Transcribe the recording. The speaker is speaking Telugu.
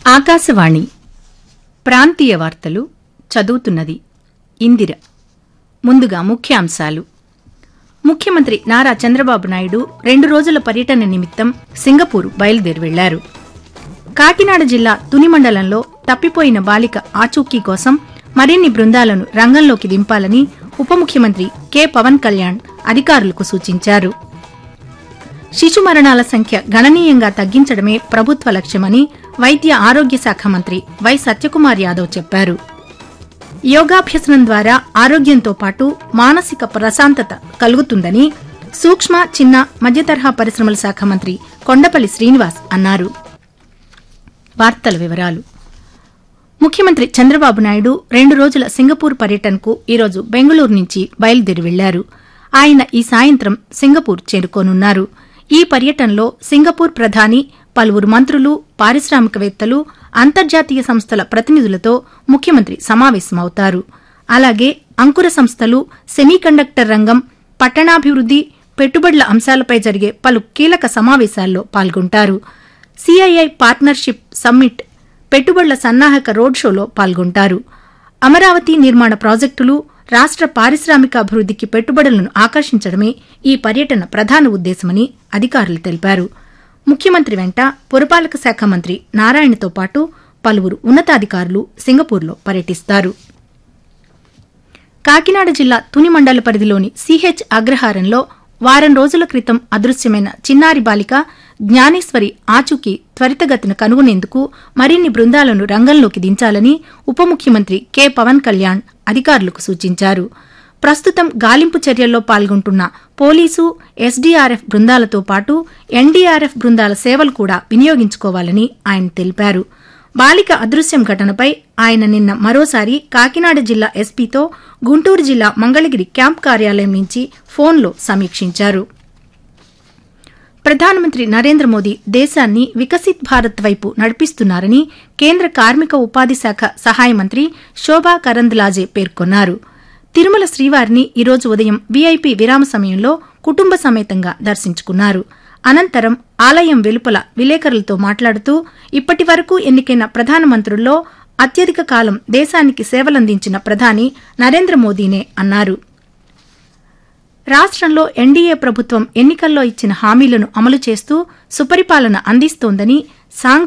ఆకాశవాణి ప్రాంతీయ వార్తలు చదువుతున్నది ఇందిర ముందుగా ముఖ్యాంశాలు ముఖ్యమంత్రి నారా చంద్రబాబు నాయుడు రెండు రోజుల పర్యటన నిమిత్తం సింగపూర్ బయలుదేరి వెళ్లారు కాకినాడ జిల్లా తుని మండలంలో తప్పిపోయిన బాలిక ఆచూకీ కోసం మరిన్ని బృందాలను రంగంలోకి దింపాలని ఉప ముఖ్యమంత్రి కె పవన్ కళ్యాణ్ అధికారులకు సూచించారు శిశు మరణాల సంఖ్య గణనీయంగా తగ్గించడమే ప్రభుత్వ లక్ష్యమని వైద్య ఆరోగ్య శాఖ మంత్రి వై సత్యకుమార్ యాదవ్ చెప్పారు యోగాభ్యసనం ద్వారా ఆరోగ్యంతో పాటు మానసిక ప్రశాంతత కలుగుతుందని సూక్ష్మ చిన్న మధ్యతరహా పరిశ్రమల శాఖ మంత్రి కొండపల్లి శ్రీనివాస్ అన్నారు వార్తల వివరాలు ముఖ్యమంత్రి చంద్రబాబు నాయుడు రెండు రోజుల సింగపూర్ పర్యటనకు ఈరోజు బెంగళూరు నుంచి బయలుదేరి వెళ్లారు ఆయన ఈ సాయంత్రం సింగపూర్ చేరుకోనున్నారు ఈ పర్యటనలో సింగపూర్ ప్రధాని పలువురు మంత్రులు పారిశ్రామికవేత్తలు అంతర్జాతీయ సంస్థల ప్రతినిధులతో ముఖ్యమంత్రి సమావేశమవుతారు అలాగే అంకుర సంస్థలు సెమీకండక్టర్ రంగం పట్టణాభివృద్ది పెట్టుబడుల అంశాలపై జరిగే పలు కీలక సమావేశాల్లో పాల్గొంటారు సిఐఐ పార్ట్నర్షిప్ సమ్మిట్ పెట్టుబడుల సన్నాహక రోడ్ షోలో పాల్గొంటారు అమరావతి నిర్మాణ ప్రాజెక్టులు రాష్ట పారిశ్రామిక అభివృద్దికి పెట్టుబడులను ఆకర్షించడమే ఈ పర్యటన ప్రధాన ఉద్దేశమని అధికారులు తెలిపారు ముఖ్యమంత్రి వెంట పురపాలక శాఖ మంత్రి నారాయణతో పాటు పలువురు ఉన్నతాధికారులు సింగపూర్లో పర్యటిస్తారు కాకినాడ జిల్లా తుని మండల పరిధిలోని సిహెచ్ అగ్రహారంలో వారం రోజుల క్రితం అదృశ్యమైన చిన్నారి బాలిక జ్ఞానేశ్వరి ఆచూకీ త్వరితగతిన కనుగొనేందుకు మరిన్ని బృందాలను రంగంలోకి దించాలని ఉప ముఖ్యమంత్రి కె పవన్ కళ్యాణ్ అధికారులకు సూచించారు ప్రస్తుతం గాలింపు చర్యల్లో పాల్గొంటున్న పోలీసు ఎస్డీఆర్ఎఫ్ బృందాలతో పాటు ఎన్డీఆర్ఎఫ్ బృందాల సేవలు కూడా వినియోగించుకోవాలని ఆయన తెలిపారు బాలిక అదృశ్యం ఘటనపై ఆయన నిన్న మరోసారి కాకినాడ జిల్లా ఎస్పీతో గుంటూరు జిల్లా మంగళగిరి క్యాంప్ కార్యాలయం నుంచి ఫోన్లో సమీక్షించారు ప్రధానమంత్రి నరేంద్ర మోదీ దేశాన్ని వికసిత్ భారత్ వైపు నడిపిస్తున్నారని కేంద్ర కార్మిక ఉపాధి శాఖ సహాయ మంత్రి శోభా కరంద్లాజే పేర్కొన్నారు తిరుమల శ్రీవారిని ఈరోజు ఉదయం వీఐపీ విరామ సమయంలో కుటుంబ సమేతంగా దర్శించుకున్నారు అనంతరం ఆలయం వెలుపల విలేకరులతో మాట్లాడుతూ ఇప్పటి వరకు ఎన్నికైన ప్రధానమంత్రుల్లో అత్యధిక కాలం దేశానికి సేవలందించిన ప్రధాని నరేంద్ర మోదీనే అన్నారు రాష్ట్రంలో ఎన్డీఏ ప్రభుత్వం ఎన్నికల్లో ఇచ్చిన హామీలను అమలు చేస్తూ సుపరిపాలన అందిస్తోందని సాంఘిక